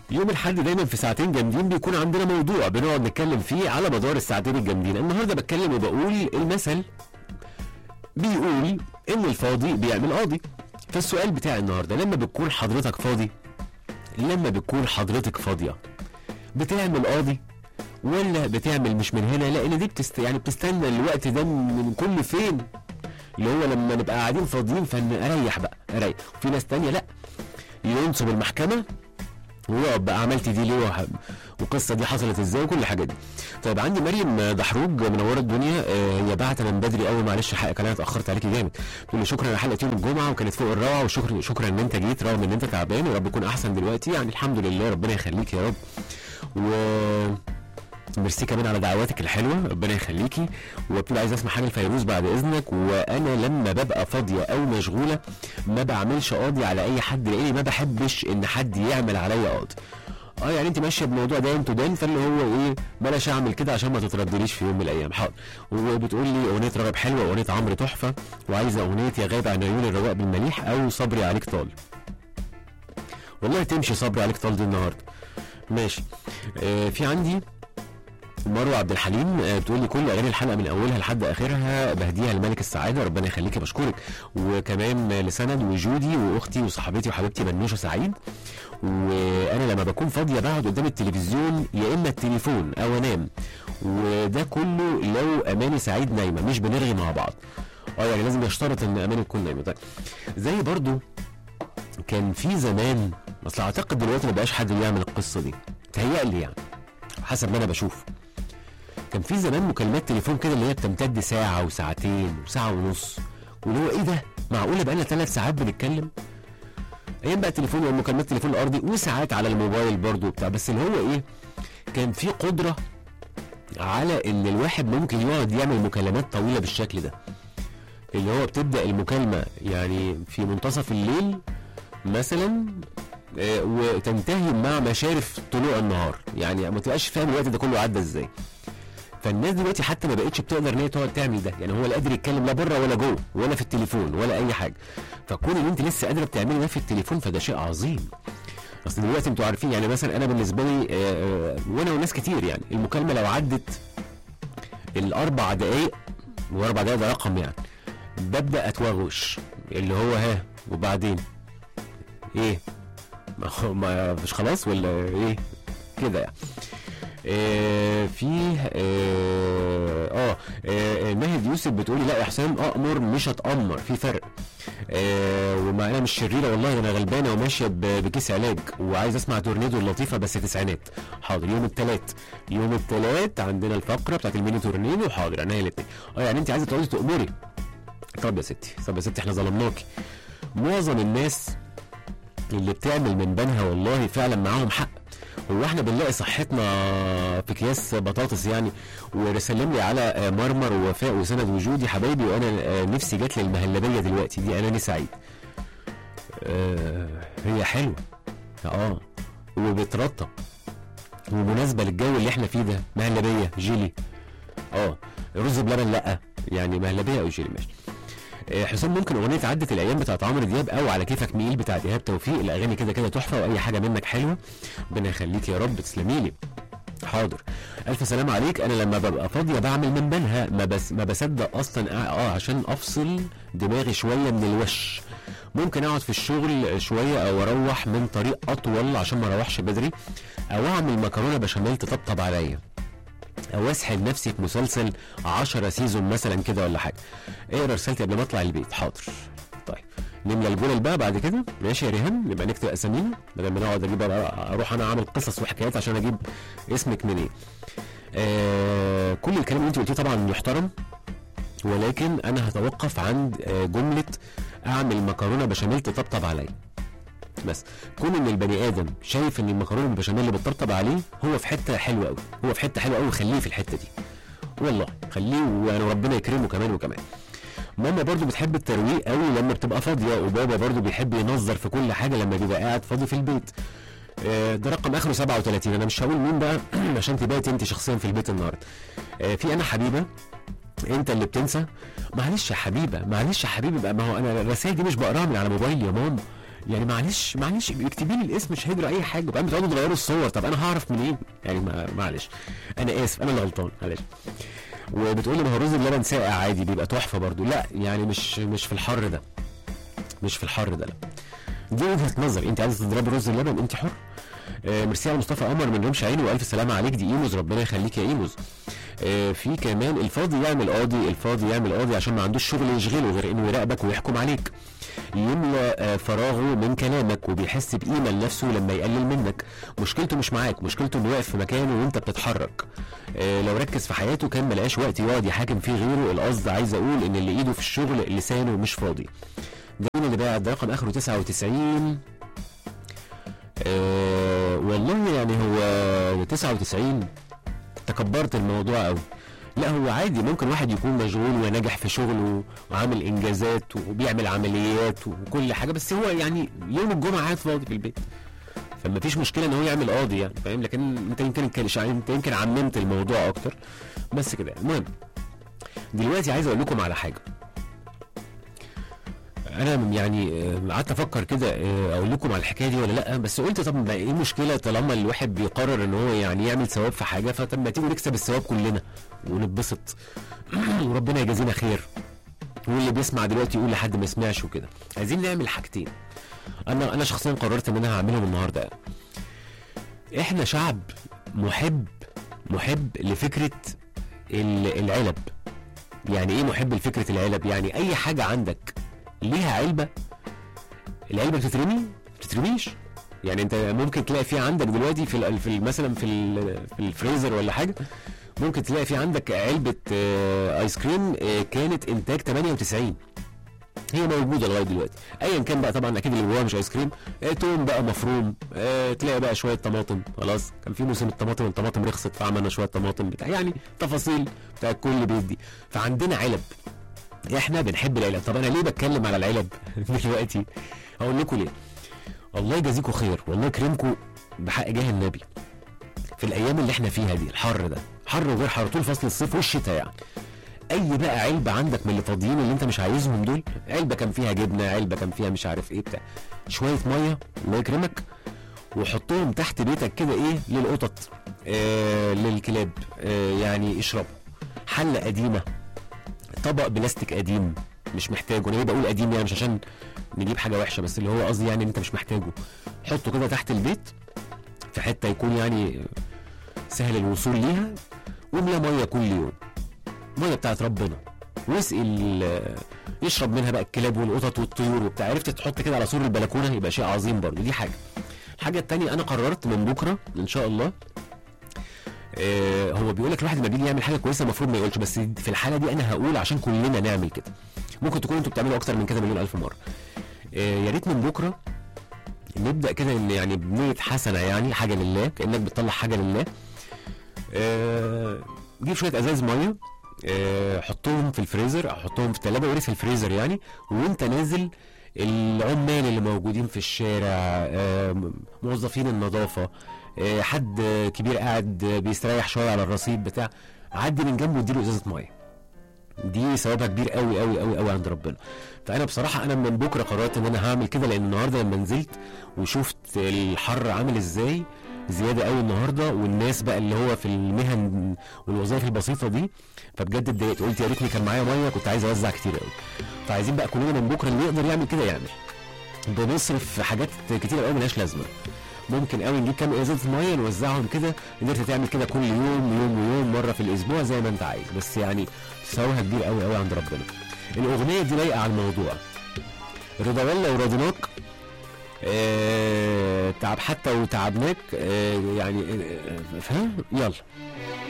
يوم الحد دايما في ساعتين جامدين بيكون عندنا موضوع بنقعد نتكلم فيه على مدار الساعتين الجامدين النهارده بتكلم وبقول المثل بيقول ان الفاضي بيعمل قاضي فالسؤال بتاع النهارده لما بتكون حضرتك فاضي لما بتكون حضرتك فاضيه بتعمل قاضي ولا بتعمل مش من هنا لان دي بتست يعني بتستنى الوقت ده من كل فين اللي هو لما نبقى قاعدين فاضيين فنريح بقى اريح وفي ناس تانية لا ينصب المحكمه ويقعد بقى عملت دي ليه وح- والقصه دي حصلت ازاي وكل الحاجات دي طيب عندي مريم دحروج منوره الدنيا آه، هي بعت من بدري قوي معلش حقك انا اتاخرت عليكي جامد تقول لي شكرا على حلقه يوم الجمعه وكانت فوق الروعه وشكرا شكرا ان انت جيت رغم ان انت تعبان ورب يكون احسن دلوقتي يعني الحمد لله ربنا يخليك يا رب و ميرسي كمان على دعواتك الحلوه ربنا يخليكي وبتقول عايز اسمع حاجه لفيروز بعد اذنك وانا لما ببقى فاضيه او مشغوله ما بعملش قاضي على اي حد لاني ما بحبش ان حد يعمل عليا قاضي اه يعني انت ماشيه بموضوع داين تو داين فاللي هو ايه بلاش اعمل كده عشان ما تتردليش في يوم من الايام حاضر وبتقول لي اغنيه رغب حلوه واغنيه عمرو تحفه وعايزه اغنيه يا غايب عن عيون الرواق بالمليح او صبري عليك طال والله تمشي صبري عليك طال دي النهارده ماشي آه في عندي مروه عبد الحليم آه، بتقول لي كل اغاني الحلقه من اولها لحد اخرها بهديها لملك السعاده ربنا يخليكي بشكرك وكمان آه، لسند وجودي واختي وصاحبتي وحبيبتي منوشه سعيد وانا لما بكون فاضيه بقعد قدام التلفزيون يا اما التليفون او انام وده كله لو اماني سعيد نايمه مش بنرغي مع بعض اه يعني لازم يشترط ان اماني تكون نايمه طيب زي برضو كان في زمان اصل اعتقد دلوقتي ما بقاش حد بيعمل القصه دي تهيألي يعني حسب ما انا بشوف كان في زمان مكالمات تليفون كده اللي هي بتمتد ساعة وساعتين وساعة ونص واللي هو ايه ده؟ معقولة بقالنا ثلاث ساعات بنتكلم؟ ايام بقى التليفون والمكالمات التليفون الارضي وساعات على الموبايل برضو وبتاع بس اللي هو ايه؟ كان في قدرة على ان الواحد ممكن يقعد يعمل مكالمات طويلة بالشكل ده اللي هو بتبدأ المكالمة يعني في منتصف الليل مثلا آه، وتنتهي مع مشارف طلوع النهار يعني ما تبقاش فاهم الوقت ده كله عدى ازاي فالناس دلوقتي حتى ما بقتش بتقدر ان هي تقعد تعمل ده يعني هو لا قادر يتكلم لا بره ولا جوه ولا في التليفون ولا اي حاجه فكون ان انت لسه قادره بتعملي ده في التليفون فده شيء عظيم اصل دلوقتي انتوا عارفين يعني مثلا انا بالنسبه لي آه، آه، وانا وناس كتير يعني المكالمه لو عدت الاربع دقائق واربع دقائق ده رقم يعني ببدا اتوغوش اللي هو ها وبعدين ايه ما هو ما مش خلاص ولا ايه كده يعني آه في اه اه آه، ناهد يوسف بتقولي لا يا حسام اامر مش هتامر في فرق آه وما انا مش شريره والله انا غلبانه وماشيه ب- بكيس علاج وعايز اسمع تورنيدو اللطيفه بس تسعينات حاضر يوم الثلاث يوم الثلاث عندنا الفقره بتاعت الميني تورنيدو حاضر عينيا الاثنين اه يعني انت عايزه تقعدي تامري طب يا ستي طب يا ستي احنا ظلمناكي معظم الناس اللي بتعمل من بنها والله فعلا معاهم حق هو احنا بنلاقي صحتنا في اكياس بطاطس يعني ورسلم لي على آه، مرمر ووفاء وسند وجودي حبايبي وانا آه، نفسي جات لي المهلبيه دلوقتي دي اناني سعيد آه، هي حلوه اه وبترطب ومناسبه للجو اللي احنا فيه ده مهلبيه جيلي اه رز بلبن لا يعني مهلبيه او جيلي ماشي آه، حسام ممكن اغنيه عدت الايام بتاعت عمرو دياب او على كيفك ميل بتاعت ايهاب توفيق الاغاني كده كده تحفه واي حاجه منك حلوه ربنا يخليك يا رب تسلمي لي حاضر الف سلام عليك انا لما ببقى فاضيه بعمل من بنها ما بس ما بصدق اصلا اه آه، عشان افصل دماغي شويه من الوش ممكن اقعد في الشغل شويه او اروح من طريق اطول عشان ما اروحش بدري او اعمل مكرونه بشاميل تطبطب عليا او اسحل نفسي في مسلسل 10 سيزون مثلا كده ولا حاجه اقرا رسالتي قبل ما اطلع البيت حاضر طيب نملى الجولة بقى بعد كده ماشي يا ريهام نبقى نكتب اسامينا بدل ما نقعد اجيب اروح انا اعمل قصص وحكايات عشان اجيب اسمك منين آه كل الكلام اللي انت قلتيه طبعا يحترم ولكن انا هتوقف عند آه جمله اعمل مكرونه بشاميل تطبطب عليا بس كون ان البني ادم شايف ان المكرونه بالبشاميل اللي بتطبطب عليه هو في حته حلوه قوي هو في حته حلوه قوي خليه في الحته دي والله خليه وانا ربنا يكرمه كمان وكمان ماما برضو بتحب الترويق قوي لما بتبقى فاضيه وبابا برضو بيحب ينظر في كل حاجه لما بيبقى قاعد فاضي في البيت آه، ده رقم اخره 37 انا مش هقول مين بقى عشان تباتي انت شخصيا في البيت النهارده آه، في انا حبيبه انت اللي بتنسى معلش يا حبيبه معلش يا حبيبي بقى ما هو انا الرسائل دي مش بقراها من على موبايلي يا ماما يعني معلش معلش اكتبي لي الاسم مش هيجرى اي حاجه وبعدين بتقعدوا تغيروا الصور طب انا هعرف منين يعني ما- معلش انا اسف انا اللي غلطان معلش وبتقول لي ما هو رز اللبن ساقع عادي بيبقى تحفه برضو لا يعني مش مش في الحر ده مش في الحر ده لا دي وجهه نظر انت عايزه تضربي رز اللبن انت حر آه ميرسي على مصطفى قمر من رمش عيني والف سلامه عليك دي ايموز ربنا يخليك يا ايموز آه في كمان الفاضي يعمل قاضي الفاضي يعمل قاضي عشان ما عندوش شغل يشغله غير انه يراقبك ويحكم عليك يملى آه، فراغه من كلامك وبيحس بقيمه لنفسه لما يقلل منك مشكلته مش معاك مشكلته انه واقف في مكانه وانت بتتحرك آه، لو ركز في حياته كان ملقاش وقت يقعد يحاكم فيه غيره القصد عايز اقول ان اللي ايده في الشغل لسانه مش فاضي ده مين اللي باع ده رقم اخره 99 آه والله يعني هو 99 تكبرت الموضوع قوي لا هو عادي ممكن واحد يكون مشغول وناجح في شغله وعامل انجازات وبيعمل عمليات وكل حاجه بس هو يعني يوم الجمعه قاعد فاضي في البيت فما فيش مشكله ان هو يعمل قاضي يعني فاهم لكن انت يمكن كان- انت يمكن عممت الموضوع اكتر بس كده المهم دلوقتي عايز اقول لكم على حاجه انا يعني آه، قعدت افكر كده آه، اقول لكم على الحكايه دي ولا لا بس قلت طب ما ايه المشكله طالما الواحد بيقرر ان هو يعني يعمل ثواب في حاجه فطب ما تيجي نكسب الثواب كلنا ونتبسط وربنا يجازينا خير واللي بيسمع دلوقتي يقول لحد ما يسمعش وكده عايزين نعمل حاجتين انا انا شخصيا قررت ان انا هعملهم النهارده احنا شعب محب محب لفكره ال- العلب يعني ايه محب لفكره العلب يعني اي حاجه عندك ليها علبه العلبه بتترمي ما بتترميش يعني انت ممكن تلاقي في عندك دلوقتي في ال- في ال- مثلا في ال- في الفريزر ولا حاجه ممكن تلاقي في عندك علبه آه، ايس كريم آه، كانت انتاج 98 هي موجوده لغايه دلوقتي ايا كان بقى طبعا اكيد اللي جواها مش ايس كريم آه، توم بقى مفروم آه، تلاقي بقى شويه طماطم خلاص كان في موسم الطماطم الطماطم رخصت فعملنا شويه طماطم بتاع يعني تفاصيل بتاع كل بيت دي فعندنا علب احنا بنحب العلب طب انا ليه بتكلم على العلب دلوقتي هقول لكم ليه الله يجازيكم خير والله يكرمكم بحق جاه النبي في الايام اللي احنا فيها دي الحر ده حر وغير حر طول فصل الصيف والشتاء يعني اي بقى علبه عندك من اللي فاضيين اللي انت مش عايزهم دول علبه كان فيها جبنه علبه كان فيها مش عارف ايه بتاع شويه ميه الله يكرمك وحطهم تحت بيتك كده ايه للقطط آه للكلاب آه يعني اشربوا حله قديمه طبق بلاستيك قديم مش محتاجه انا ليه بقول قديم يعني مش عشان نجيب حاجه وحشه بس اللي هو قصدي يعني ان انت مش محتاجه حطه كده تحت البيت في حته يكون يعني سهل الوصول ليها واملى ميه كل يوم ميه بتاعت ربنا واسقي ال- يشرب منها بقى الكلاب والقطط والطيور وبتاع عرفت تحط كده على سور البلكونه يبقى شيء عظيم برضه دي حاجه الحاجه التانية انا قررت من بكره ان شاء الله آه هو بيقول لك الواحد لما بيجي يعمل حاجه كويسه المفروض ما يقولش بس في الحاله دي انا هقول عشان كلنا نعمل كده ممكن تكونوا انتوا بتعملوا اكتر من كده مليون الف مره آه يا ريت من بكره نبدا كده ان يعني بنيه حسنه يعني حاجه لله كانك بتطلع حاجه لله آه جيب شويه ازاز ميه آه حطهم في الفريزر او حطهم في الثلاجه وري في الفريزر يعني وانت نازل العمال اللي موجودين في الشارع آه موظفين النظافه آه حد كبير قاعد بيستريح شويه على الرصيف بتاع عدي من جنبه واديله ازازه ميه دي ثوابها كبير قوي قوي قوي قوي عند ربنا فانا بصراحه انا من بكره قررت ان انا هعمل كده لان النهارده لما نزلت وشفت الحر عامل ازاي زياده قوي النهارده والناس بقى اللي هو في المهن والوظائف البسيطه دي فبجد اتضايقت قلت يا ريتني كان معايا ميه كنت عايز اوزع كتير قوي فعايزين بقى كلنا من بكره اللي يقدر يعمل كده يعمل بنصرف في حاجات كتير قوي ملهاش لازمه ممكن قوي نجيب كام ازازه ميه نوزعهم كده قدرت تعمل كده كل يوم يوم ويوم مره في الاسبوع زي ما انت عايز بس يعني ثوابها كبير قوي قوي عند ربنا الاغنيه دي لايقه على الموضوع رضا والله ورضيناك آه تعب حتى وتعبناك آه يعني آه فاهم يلا